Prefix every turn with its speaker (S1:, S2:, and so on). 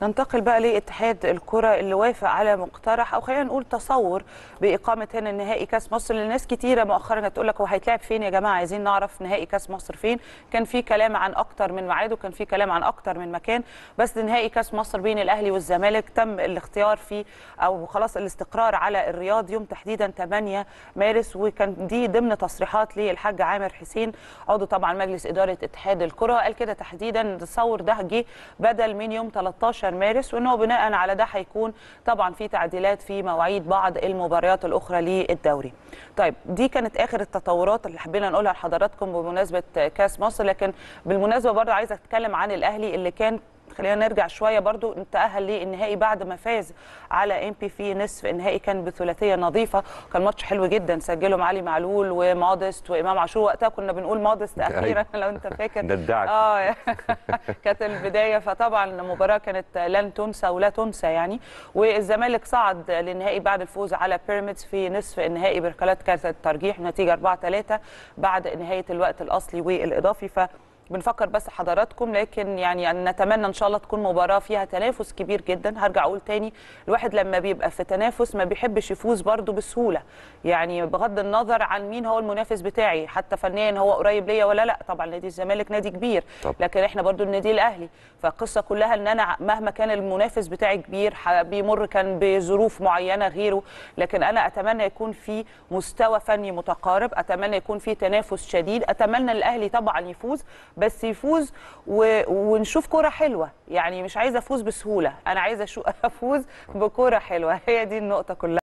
S1: ننتقل بقى لاتحاد الكرة اللي وافق على مقترح او خلينا نقول تصور باقامه هنا نهائي كاس مصر لناس كتيره مؤخرا هتقول لك هو هيتلعب فين يا جماعه عايزين نعرف نهائي كاس مصر فين كان في كلام عن اكتر من ميعاد وكان في كلام عن اكتر من مكان بس نهائي كاس مصر بين الاهلي والزمالك تم الاختيار فيه او خلاص الاستقرار على الرياض يوم تحديدا 8 مارس وكان دي ضمن تصريحات للحاج عامر حسين عضو طبعا مجلس اداره اتحاد الكره قال كده تحديدا التصور ده جه بدل من يوم 13 مارس وانه بناء على ده هيكون طبعا في تعديلات في مواعيد بعض المباريات الاخرى للدوري. طيب دي كانت اخر التطورات اللي حبينا نقولها لحضراتكم بمناسبه كاس مصر لكن بالمناسبه برضه عايزه اتكلم عن الاهلي اللي كان خلينا نرجع شويه برضو تاهل للنهائي بعد ما فاز على ام بي في نصف النهائي كان بثلاثيه نظيفه كان ماتش حلو جدا سجلهم علي معلول ومودست وامام عاشور وقتها كنا بنقول مودست اخيرا لو انت فاكر
S2: ندعك
S1: اه كانت البدايه فطبعا المباراه كانت لن تنسى ولا تنسى يعني والزمالك صعد للنهائي بعد الفوز على بيراميدز في نصف النهائي بركلات كانت الترجيح نتيجه 4 3 بعد نهايه الوقت الاصلي والاضافي ف بنفكر بس حضراتكم لكن يعني نتمنى ان شاء الله تكون مباراه فيها تنافس كبير جدا هرجع اقول تاني الواحد لما بيبقى في تنافس ما بيحبش يفوز برده بسهوله يعني بغض النظر عن مين هو المنافس بتاعي حتى فنيا هو قريب ليا ولا لا طبعا نادي الزمالك نادي كبير
S2: طب.
S1: لكن احنا برده النادي الاهلي فالقصه كلها ان انا مهما كان المنافس بتاعي كبير بيمر كان بظروف معينه غيره لكن انا اتمنى يكون في مستوى فني متقارب اتمنى يكون في تنافس شديد اتمنى الاهلي طبعا يفوز بس يفوز و... ونشوف كرة حلوة يعني مش عايزة أفوز بسهولة أنا عايزة أفوز بكرة حلوة هي دي النقطة كلها